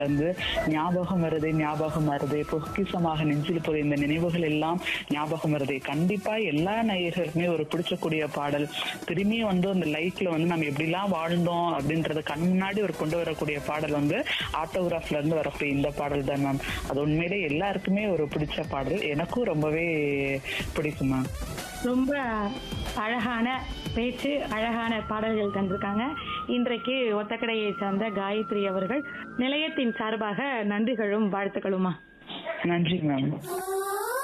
வந்து ஞாபகம் வருது ஞாபகம் வருது பொக்கிசமாக நெஞ்சில் போய் இந்த நினைவுகள் எல்லாம் ஞாபகம் வருது கண்டிப்பா எல்லா நேயர்களுக்குமே ஒரு பிடிச்சக்கூடிய பாடல் திரும்பி வந்து அந்த லைஃப்ல வந்து நம்ம எப்படிலாம் வாழ்ந்தோம் அப்படின்றத கண் முன்னாடி ஒரு கொண்டு வரக்கூடிய பாடல் வந்து ஆட்டோகிராஃப்ல இருந்து வரக்கூடிய இந்த பாடல் தான் மேம் அது உண்மையிலே எல்லாருக்குமே ஒரு பிடிச்ச பாடல் எனக்கும் ரொம்பவே பிடிக்கும் மேம் ரொம்ப அழகான பேச்சு அழகான பாடல்கள் தந்திருக்காங்க இன்றைக்கு ஒத்தக்கடையை சார்ந்த காயத்ரி அவர்கள் நிலையத்தின் சார்பாக நன்றிகளும் வாழ்த்துக்களுமா நன்றி மேம்